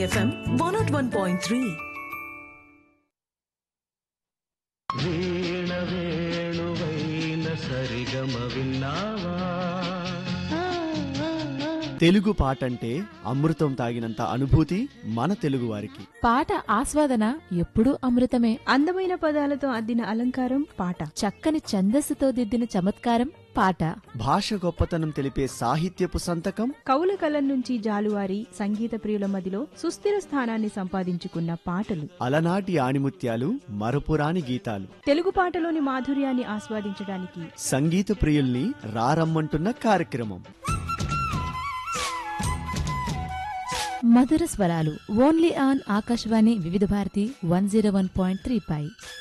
FM one not one point three వీణ వేణువైన సరిగమ విన్నావా తెలుగు పాట అంటే అమృతం తాగినంత అనుభూతి మన తెలుగువారికి పాట ఆస్వాదన ఎప్పుడూ అమృతమే అందమైన పదాలతో అద్దిన అలంకారం పాట చక్కని ఛందస్సుతో దిద్దిన చమత్కారం పాట భాష గొప్పతనం తెలిపే సాహిత్యపు సంతకం కవుల కలం నుంచి జాలువారి సంగీత ప్రియుల మదిలో సుస్థిర స్థానాన్ని సంపాదించుకున్న పాటలు అలనాటి ఆణిముత్యాలు మరపురాని గీతాలు తెలుగు పాటలోని మాధుర్యాన్ని ఆస్వాదించడానికి సంగీత ప్రియుల్ని రారమ్మంటున్న కార్యక్రమం మధుర స్వరాలు only on Akashvani Vividh Bharati one zero one point three పై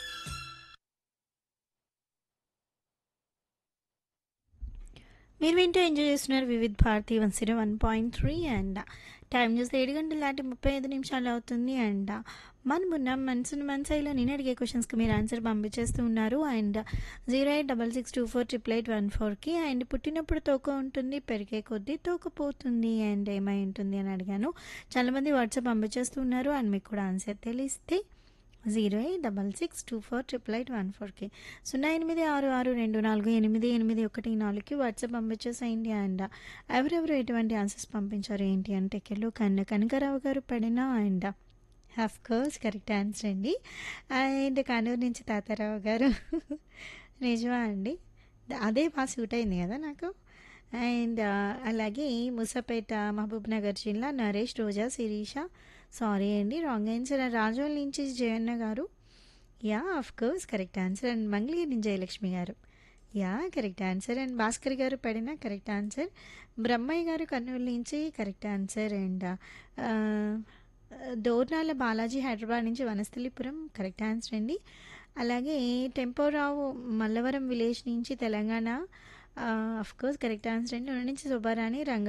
మీరు వింటూ ఎంజాయ్ చేస్తున్నారు Vividh Bharati one zero one point three and time చూస్తే ఏడు గంటల దాటి ముప్పై ఐదు నిమిషాలు అవుతుంది అండ్ మనమున్న మనసును మనసైలో నేను అడిగే క్వశ్చన్స్కి మీరు ఆన్సర్ పంపించేస్తూ ఉన్నారు and zero eight double six two four triple eight one ఫోర్కి అండ్ పుట్టినప్పుడు తోక ఉంటుంది పెరిగే కొద్దీ తోకపోతుంది అండ్ ఏమై ఉంటుంది అని అడిగాను చాలామంది వాట్సాప్ పంపించేస్తూ ఉన్నారు అండ్ మీకు కూడా ఆన్సర్ తెలిస్తే zero eight double six two four triple eight one ఫోర్కి సున్నా ఎనిమిది ఆరు ఆరు రెండు నాలుగు ఎనిమిది ఎనిమిది ఒకటి నాలుగుకి వాట్సాప్ పంపించేసేయండి అండ్ ఎవరెవరు ఎటువంటి ఆన్సర్స్ పంపించారు ఏంటి అంటే కెళ్ళు కన్న కనకరావు గారు పడిన and of course correct answer అండి అండ్ కానూరు నుంచి తాతారావు గారు నిజమా అండి అదే బాగా సూట్ అయింది కదా నాకు అండ్ అలాగే ముసాపేట మహబూబ్ నగర్ జిల్లా నరేష్ రోజా శిరీష సారీ అండి రాంగ్ ఆన్సర్ రాజోల్ నుంచి జయన్న గారు yeah of course correct answer and Mangalagiri నుంచి జయలక్ష్మి గారు yeah correct answer and Bhaskar గారు పడిన కరెక్ట్ ఆన్సర్ బ్రహ్మయ్య గారు కర్నూలు నుంచి correct answer and Dornala Balaji Hyderabad నుంచి వనస్థలిపురం కరెక్ట్ ఆన్సర్ అండి అలాగే టెంపోరావు మల్లవరం విలేజ్ నుంచి Telangana of course correct answer అండి ఉన్న నుంచి సుబ్బారాణి రంగ